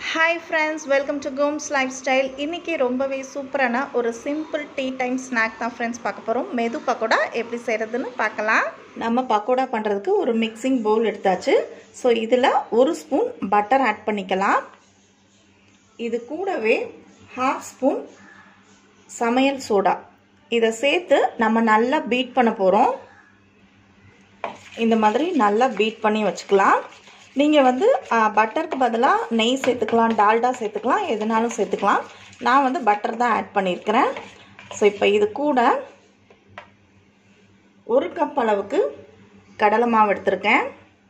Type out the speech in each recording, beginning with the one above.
hi friends welcome to கோம்ஸ் lifestyle இன்றைக்கி ரொம்பவே சூப்பரான ஒரு சிம்பிள் டீ டைம் ஸ்நாக் தான் ஃப்ரெண்ட்ஸ் பார்க்க போகிறோம் மெது பக்கோடா எப்படி செய்கிறதுன்னு பார்க்கலாம் நம்ம பக்கோடா பண்ணுறதுக்கு ஒரு மிக்சிங் பவுல் எடுத்தாச்சு ஸோ இதில் ஒரு ஸ்பூன் பட்டர் ஆட் பண்ணிக்கலாம் இது கூடவே ஹாஃப் ஸ்பூன் சமையல் சோடா இதை சேர்த்து நம்ம நல்லா பீட் பண்ண போகிறோம் இந்த மாதிரி நல்லா பீட் பண்ணி வச்சுக்கலாம் நீங்கள் வந்து பட்டருக்கு பதிலாக நெய் சேர்த்துக்கலாம் டால்டா சேர்த்துக்கலாம் எதுனாலும் சேர்த்துக்கலாம் நான் வந்து பட்டர் தான் ஆட் பண்ணியிருக்கிறேன் ஸோ இப்போ இது கூட ஒரு கப் அளவுக்கு கடலை மாவு எடுத்திருக்கேன்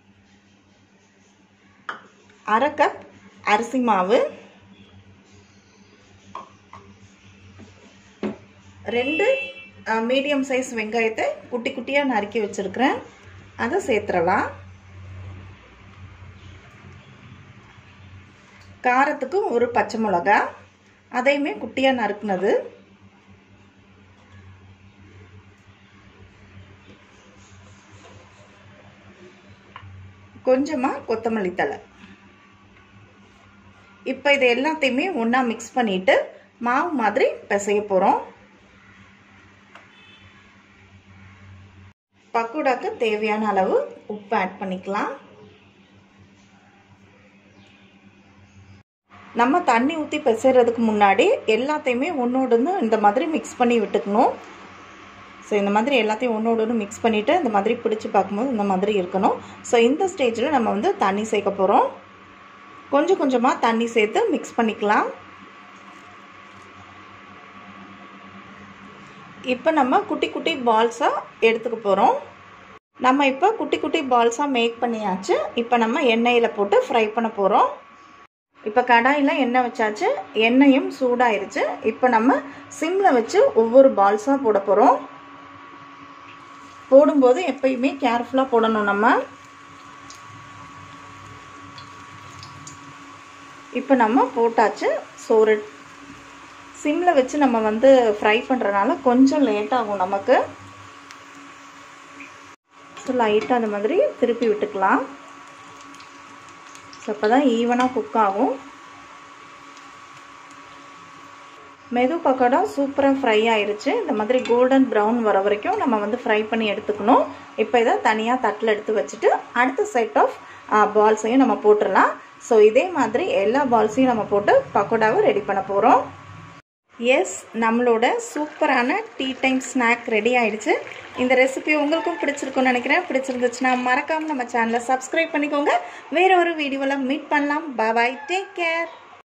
அரை கப் அரிசி மாவு ரெண்டு மீடியம் சைஸ் வெங்காயத்தை குட்டி குட்டியாக நறுக்கி வச்சுருக்கிறேன் அதை சேர்த்துடலாம் காரத்துக்கு ஒரு பச்சை மிளகா அதையுமே குட்டியாக நறுக்குனது கொஞ்சமாக கொத்தமல்லி தலை இப்போ இது எல்லாத்தையுமே ஒன்றா மிக்ஸ் பண்ணிவிட்டு மாவு மாதிரி பிசைய போகிறோம் பக்கோடாக்கு தேவையான அளவு உப்பு ஆட் பண்ணிக்கலாம் நம்ம தண்ணி ஊற்றி பிசைறதுக்கு முன்னாடி எல்லாத்தையுமே ஒன்றோடு ஒன்று இந்த மாதிரி மிக்ஸ் பண்ணி விட்டுக்கணும் ஸோ இந்த மாதிரி எல்லாத்தையும் ஒன்றோடு ஒன்று மிக்ஸ் பண்ணிவிட்டு இந்த மாதிரி பிடிச்சி பார்க்கும்போது இந்த மாதிரி இருக்கணும் ஸோ இந்த ஸ்டேஜில் நம்ம வந்து தண்ணி சேர்க்க போகிறோம் கொஞ்சம் கொஞ்சமாக தண்ணி சேர்த்து மிக்ஸ் பண்ணிக்கலாம் இப்போ நம்ம குட்டி குட்டி பால்ஸாக எடுத்துக்க போகிறோம் நம்ம இப்போ குட்டி குட்டி பால்ஸாக மேக் பண்ணியாச்சு இப்போ நம்ம எண்ணெயில் போட்டு ஃப்ரை பண்ண போகிறோம் இப்போ கடாயில் எண்ணெய் வச்சாச்சு எண்ணெயும் சூடாயிருச்சு இப்போ நம்ம சிம்மில் வச்சு ஒவ்வொரு பால்ஸாக போட போகிறோம் போடும்போது எப்பயுமே கேர்ஃபுல்லாக போடணும் நம்ம இப்போ நம்ம போட்டாச்சு ஸோ ஒரு சிம்மில் வச்சு நம்ம வந்து ஃப்ரை பண்ணுறனால கொஞ்சம் லேட் ஆகும் நமக்கு ஸோ லைட்டாக அந்த மாதிரி திருப்பி விட்டுக்கலாம் ஸோ அப்போ தான் ஈவனாக குக் ஆகும் மெது பக்கோடா சூப்பராக ஃப்ரை ஆயிடுச்சு இந்த மாதிரி கோல்டன் ப்ரௌன் வர வரைக்கும் நம்ம வந்து ஃப்ரை பண்ணி எடுத்துக்கணும் இப்போ இதை தனியாக தட்டில் எடுத்து வச்சுட்டு அடுத்த செட் ஆஃப் பால்ஸையும் நம்ம போட்டுடலாம் ஸோ இதே மாதிரி எல்லா பால்ஸையும் நம்ம போட்டு பக்கோடாவை ரெடி பண்ண போகிறோம் எஸ் நம்மளோட சூப்பரான டீ டைம் ஸ்நாக் ரெடி ஆயிடுச்சு இந்த ரெசிபி உங்களுக்கும் பிடிச்சிருக்கும்னு நினைக்கிறேன் பிடிச்சிருந்துச்சுன்னா மறக்காமல் நம்ம சேனலை சப்ஸ்கிரைப் பண்ணிக்கோங்க வேற ஒரு வீடியோவில் மீட் பண்ணலாம் பாய் டேக் கேர்